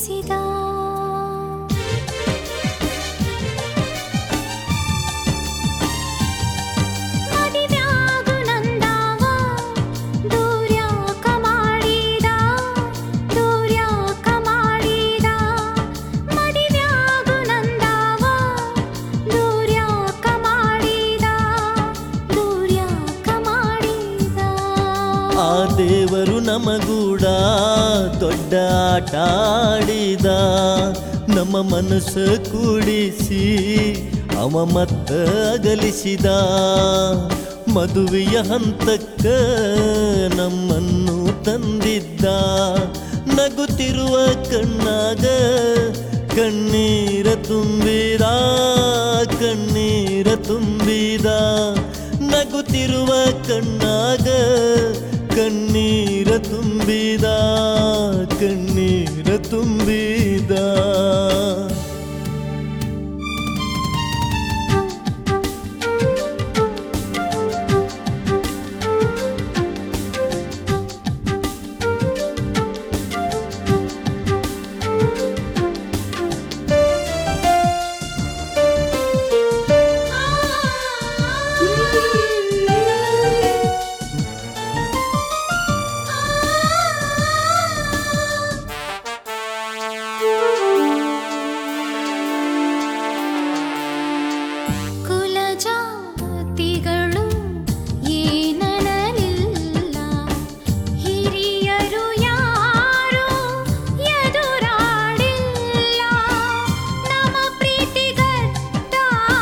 ತೋರಿಸಿದ ಮದಿವ್ಯಾಗು ನಂದಾವ ದೂರ್ಯಾಕ ಮಾಡಿದ ದೂರ್ಯಾಕ ಮಾಡಿದ ಮದಿವ್ಯಾಗು ನಂದಾವ ದೂರ್ಯಾಕ ಮಾಡಿದ ದೂರ್ಯಾಕ ಮಾಡಿದ ಆ ದೇವರು ನಮಗೂಡ ದೊಡ್ಡ ಆಟ ಆಡಿದ ನಮ್ಮ ಮನಸ್ಸು ಕೂಡಿಸಿ ಅವ ಮತ್ತ ಅಗಲಿಸಿದ ಮದುವೆಯ ಹಂತಕ್ಕ ನಮ್ಮನ್ನು ತಂದಿದ್ದ ನಗುತ್ತಿರುವ ಕಣ್ಣಾಗ ಕಣ್ಣೀರ ತುಂಬಿದ ಕಣ್ಣೀರ ತುಂಬಿದ ನಗುತ್ತಿರುವ ಕಣ್ಣಾಗ ಕಣ್ಣೀರ ತುಂಬಿದ ಕಣ್ಣೀರ ತುಂಬಿದ ಕುಲಜಾತಿಗಳು ಏನನಲಿಲ್ಲ ಹಿರಿಯರು ಯಾರು ಎದುರಾಡಿಲ್ಲ ನಮ್ಮ ಪ್ರೀತಿಗಟ್ಟ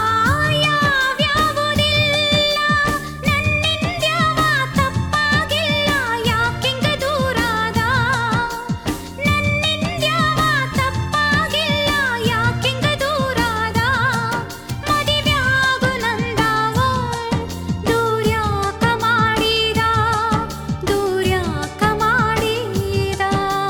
ಯಾವ್ಯಾವುದಿಲ್ಲ ನನ್ನಿಂದ್ಯಾವ ತಪ್ಪಾಗಿಲ್ಲ ಯಾಕಿಂಗ ದೂರಾದ ನನ್ನಿಂದ್ಯಾವ ತಪ್ಪಾಗಿಲ್ಲ ಯಾಕಿಂಗ ದೂರಾದ ಮದಿವ್ಯಾಗು ನಂದಾವ ದೂರ್ಯಾಕ ಮಾಡಿದ ದೂರ್ಯಾಕ ಮಾಡಿದ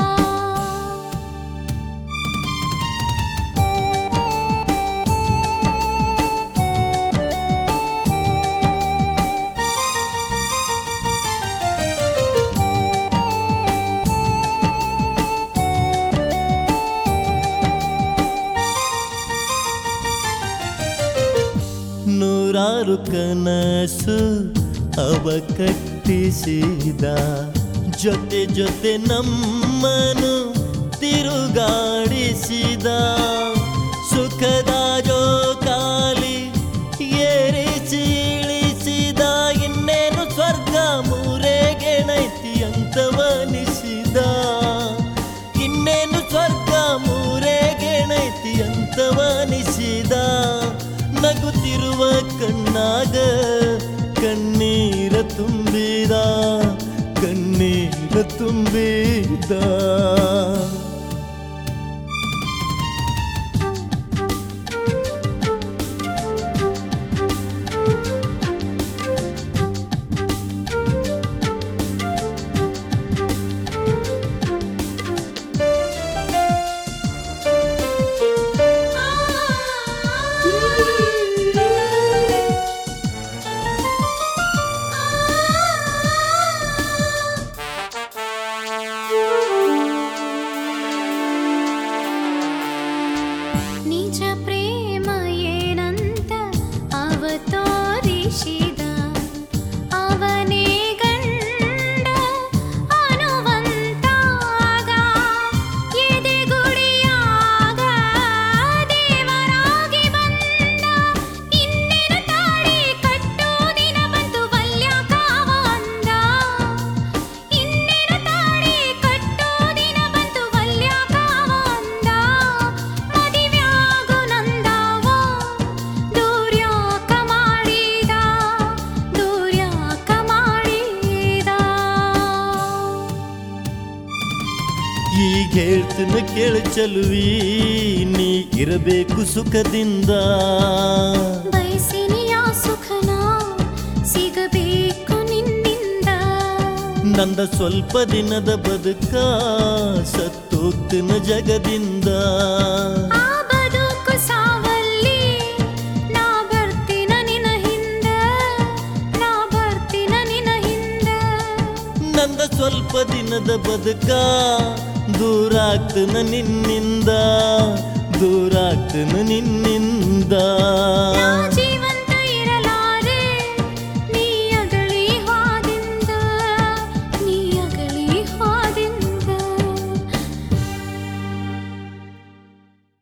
ನೂರಾರು ಕನಸು ಅವ ಕಟ್ಟಿಸಿದ ಜೊತೆ ಜೊತೆ ನಮ್ಮನು ತಿರುಗಾಡಿಸಿದ ಸುಖದ ಜೋಕಾಲಿ ಏರಿಸಿ ಇಳಿಸಿದ ಇನ್ನೇನು ಸ್ವರ್ಗ ಮೂರೇಗೆಣೈತಿ ಅಂತವನಿಸಿದ ಇನ್ನೇನು ಸ್ವರ್ಗ ಮೂರೇಗೆಣೈತಿ ಅಂತವನಿಸಿದ ನಗುತ್ತಿರುವ ಕಣ್ಣಾಗ ಕಣ್ಣೀರ ತುಂಬಿದ ಕಣ್ಣೀರ ತುಂಬಿದ ನಿಜ ಪ್ರೇಮ ಏನಂತ ಅವ ತೋರಿಸಿದ ಅವನೇ ಗಂಡ ಅನುವಂತಾಗ ಎದೆಗುಡಿಯಾಗ ದೇವರಾಗಿ ಬಂದ ಇನ್ನೇನು ತಾಳಿ ಕಟ್ಟೋ ದಿನ ಬಂತು ವಲ್ಯಾಕಾವ ಅಂದ ಇನ್ನೇನು ತಾಳಿ ಕಟ್ಟೋ ದಿನ ಬಂತು ವಲ್ಯಾಕಾವ ಅಂದ ಮದಿವ್ಯಾಗು ನಂದಾವ ದೂರ್ಯಾಕ ಮಾಡಿದ ದೂರ್ಯಾಕ ಮಾಡಿದ ಈಗ ಹೇಳ್ತನ ಕೇಳ ಚಲುವಿ ನೀ ಇರಬೇಕು ಸುಖದಿಂದ ಬಯಸಿನಿಯ ಸುಖನ ಸಿಗಬೇಕು ನಿನ್ನಿಂದ ನಂದ ಸ್ವಲ್ಪ ದಿನದ ಬದುಕ ಸತ್ತೋಗ್ತಿನ ಜಗದಿಂದ ಆ ಬದುಕು ಸಾವಲ್ಲಿ ನಾ ಬರ್ತೀನ ನಿನ ಹಿಂದ ನಾ ಬರ್ತೀನ ನಿನ ಹಿಂದ ನಂದ ಸ್ವಲ್ಪ ದಿನದ ಬದುಕ ದೂರಾಗ್ತನ ನಿನ್ನಿಂದ ದೂರಾಗ್ತನ ನಿನ್ನಿಂದ